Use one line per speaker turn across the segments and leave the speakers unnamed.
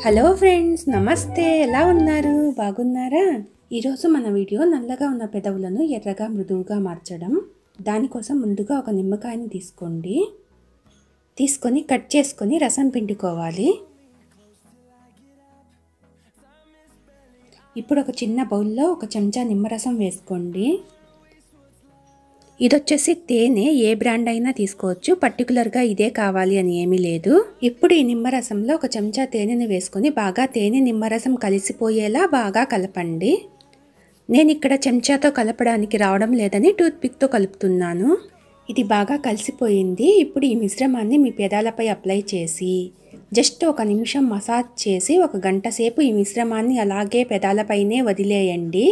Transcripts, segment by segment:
hello friends నమస్తే ఎలా ఉన్నారు బాగున్నారా ఈరోజు మన వీడియో నల్లగా ఉన్న పెదవులను ఎర్రగా మృదువుగా మార్చడం దానికోసం ముందుగా ఒక నిమ్మకాయని తీసుకోండి తీసుకొని కట్ చేసుకొని రసం పిండుకోవాలి ఇప్పుడు ఒక చిన్న బౌల్లో ఒక చెంచా నిమ్మరసం వేసుకోండి ఇది వచ్చేసి తేనె ఏ బ్రాండ్ అయినా తీసుకోవచ్చు పర్టికులర్గా ఇదే కావాలి అని ఏమీ లేదు ఇప్పుడు ఈ నిమ్మరసంలో ఒక చెంచా తేనెని వేసుకొని బాగా తేనె నిమ్మరసం కలిసిపోయేలా బాగా కలపండి నేను ఇక్కడ చెంచాతో కలపడానికి రావడం లేదని టూత్పిక్తో కలుపుతున్నాను ఇది బాగా కలిసిపోయింది ఇప్పుడు ఈ మిశ్రమాన్ని మీ పెదాలపై అప్లై చేసి జస్ట్ ఒక నిమిషం మసాజ్ చేసి ఒక గంట సేపు ఈ మిశ్రమాన్ని అలాగే పెదాలపైనే వదిలేయండి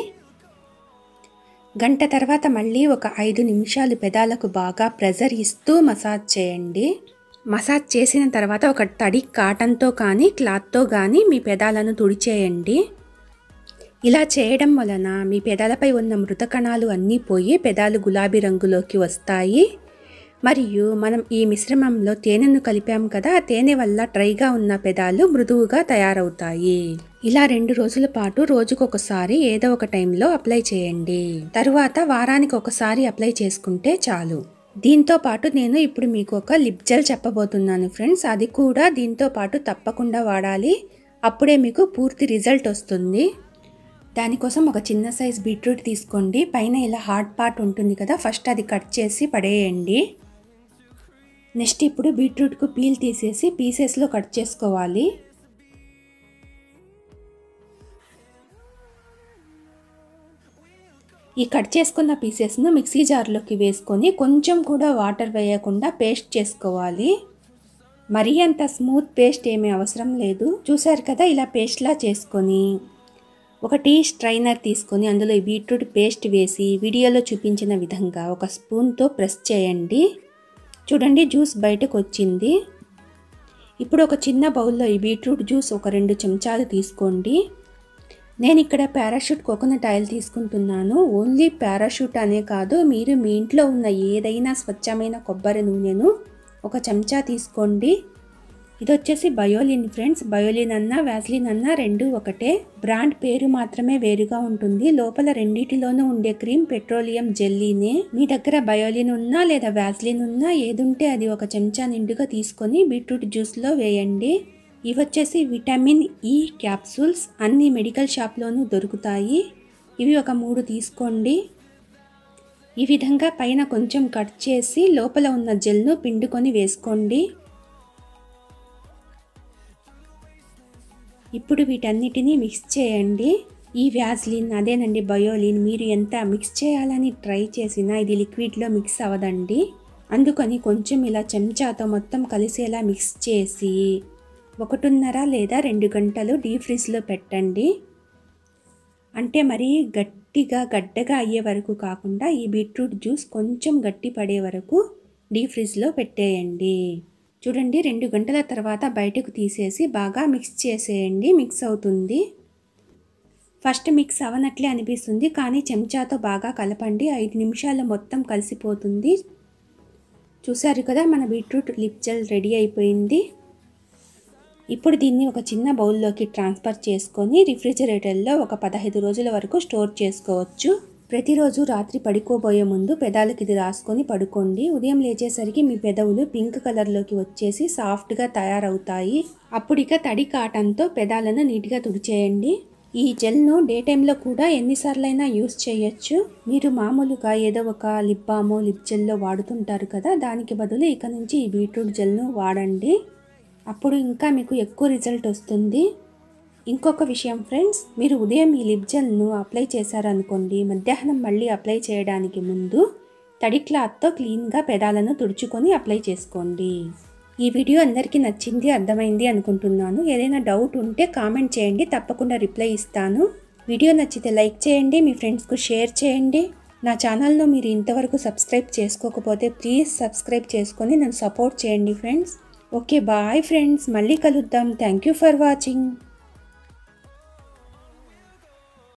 గంట తర్వాత మళ్ళీ ఒక ఐదు నిమిషాలు పెదాలకు బాగా ప్రెజర్ ఇస్తూ మసాజ్ చేయండి మసాజ్ చేసిన తర్వాత ఒక తడి కాటన్తో కానీ క్లాత్తో కానీ మీ పెదాలను తుడిచేయండి ఇలా చేయడం వలన మీ పెదాలపై ఉన్న మృత కణాలు అన్నీ పోయి పెదాలు గులాబీ రంగులోకి వస్తాయి మరియు మనం ఈ మిశ్రమంలో తేనెను కలిపాం కదా ఆ తేనె వల్ల డ్రైగా ఉన్న పెదాలు మృదువుగా తయారవుతాయి ఇలా రెండు రోజుల పాటు రోజుకొకసారి ఏదో ఒక టైంలో అప్లై చేయండి తరువాత వారానికి ఒకసారి అప్లై చేసుకుంటే చాలు దీంతో పాటు నేను ఇప్పుడు మీకు ఒక లిప్ జెల్ చెప్పబోతున్నాను ఫ్రెండ్స్ అది కూడా దీంతో పాటు తప్పకుండా వాడాలి అప్పుడే మీకు పూర్తి రిజల్ట్ వస్తుంది దానికోసం ఒక చిన్న సైజ్ బీట్రూట్ తీసుకోండి పైన ఇలా హార్డ్ పార్ట్ ఉంటుంది కదా ఫస్ట్ అది కట్ చేసి పడేయండి నెక్స్ట్ ఇప్పుడు బీట్రూట్కు పీల్ తీసేసి పీసెస్లో కట్ చేసుకోవాలి ఈ కట్ చేసుకున్న పీసెస్ను మిక్సీ జార్లోకి వేసుకొని కొంచెం కూడా వాటర్ వేయకుండా పేస్ట్ చేసుకోవాలి మరీ అంత స్మూత్ పేస్ట్ ఏమీ అవసరం లేదు చూసారు కదా ఇలా పేస్ట్లా చేసుకొని ఒక టీ స్ట్రైనర్ తీసుకొని అందులో ఈ బీట్రూట్ పేస్ట్ వేసి వీడియోలో చూపించిన విధంగా ఒక స్పూన్తో ప్రెస్ చేయండి చూడండి జ్యూస్ బయటకు వచ్చింది ఇప్పుడు ఒక చిన్న బౌల్లో ఈ బీట్రూట్ జ్యూస్ ఒక రెండు చెంచాలు తీసుకోండి నేను ఇక్కడ పారాషూట్ కోకోనట్ ఆయిల్ తీసుకుంటున్నాను ఓన్లీ పారాషూట్ అనే కాదు మీరు మీ ఇంట్లో ఉన్న ఏదైనా స్వచ్ఛమైన కొబ్బరి నూనెను ఒక చెంచా తీసుకోండి ఇది వచ్చేసి బయోలిన్ ఫ్రెండ్స్ బయోలిన్ అన్న వ్యాస్లిన్ అన్న రెండు ఒకటే బ్రాండ్ పేరు మాత్రమే వేరుగా ఉంటుంది లోపల రెండిటిలోనూ ఉండే క్రీమ్ పెట్రోలియం జెల్లీనే మీ దగ్గర బయోలిన్ ఉన్నా లేదా వ్యాస్లిన్ ఉన్నా ఏదుంటే అది ఒక చెంచా నిండుగా తీసుకొని బీట్రూట్ జ్యూస్లో వేయండి ఇవి వచ్చేసి విటమిన్ ఈ క్యాప్సూల్స్ అన్ని మెడికల్ షాప్లోనూ దొరుకుతాయి ఇవి ఒక మూడు తీసుకోండి ఈ విధంగా పైన కొంచెం కట్ చేసి లోపల ఉన్న జెల్ను పిండుకొని వేసుకోండి ఇప్పుడు వీటన్నిటినీ మిక్స్ చేయండి ఈ వ్యాజ్లిన్ అదేనండి బయోలిన్ మీరు ఎంత మిక్స్ చేయాలని ట్రై చేసినా ఇది లిక్విడ్లో మిక్స్ అవ్వదండి అందుకని కొంచెం ఇలా చెంచాతో మొత్తం కలిసేలా మిక్స్ చేసి ఒకటిన్నర లేదా రెండు గంటలు డీప్ ఫ్రిడ్జ్లో పెట్టండి అంటే మరీ గట్టిగా గడ్డగా అయ్యే వరకు కాకుండా ఈ బీట్రూట్ జ్యూస్ కొంచెం గట్టి పడే వరకు డీప్ ఫ్రిడ్జ్లో పెట్టేయండి చూడండి రెండు గంటల తర్వాత బయటకు తీసేసి బాగా మిక్స్ చేసేయండి మిక్స్ అవుతుంది ఫస్ట్ మిక్స్ అవనట్లే అనిపిస్తుంది కానీ చెంచాతో బాగా కలపండి ఐదు నిమిషాల్లో మొత్తం కలిసిపోతుంది చూసారు కదా మన బీట్రూట్ లిప్ జెల్ రెడీ అయిపోయింది ఇప్పుడు దీన్ని ఒక చిన్న బౌల్లోకి ట్రాన్స్ఫర్ చేసుకొని రిఫ్రిజిరేటర్లో ఒక పదహైదు రోజుల వరకు స్టోర్ చేసుకోవచ్చు ప్రతిరోజు రాత్రి పడుకోబోయే ముందు పెదాలకి ఇది రాసుకొని పడుకోండి ఉదయం లేచేసరికి మీ పెదవులు పింక్ కలర్లోకి వచ్చేసి సాఫ్ట్గా తయారవుతాయి అప్పుడు ఇక తడి కాటన్తో పెదాలను నీట్గా తుడిచేయండి ఈ జెల్ను డే టైంలో కూడా ఎన్నిసార్లైనా యూస్ చేయొచ్చు మీరు మామూలుగా ఏదో ఒక లిప్ బామో లిప్ జెల్లో వాడుతుంటారు కదా దానికి బదులు ఇక నుంచి ఈ బీట్రూట్ జెల్ను వాడండి అప్పుడు ఇంకా మీకు ఎక్కువ రిజల్ట్ వస్తుంది ఇంకొక విషయం ఫ్రెండ్స్ మీరు ఉదయం ఈ లిప్ జెల్ను అప్లై చేశారనుకోండి మధ్యాహ్నం మళ్ళీ అప్లై చేయడానికి ముందు తడి క్లాత్తో క్లీన్గా పెదాలను తుడుచుకొని అప్లై చేసుకోండి ఈ వీడియో అందరికీ నచ్చింది అర్థమైంది అనుకుంటున్నాను ఏదైనా డౌట్ ఉంటే కామెంట్ చేయండి తప్పకుండా రిప్లై ఇస్తాను వీడియో నచ్చితే లైక్ చేయండి మీ ఫ్రెండ్స్కు షేర్ చేయండి నా ఛానల్లో మీరు ఇంతవరకు సబ్స్క్రైబ్ చేసుకోకపోతే ప్లీజ్ సబ్స్క్రైబ్ చేసుకొని నన్ను సపోర్ట్ చేయండి ఫ్రెండ్స్ ఓకే బాయ్ ఫ్రెండ్స్ మళ్ళీ కలుద్దాం థ్యాంక్ యూ ఫర్ వాచింగ్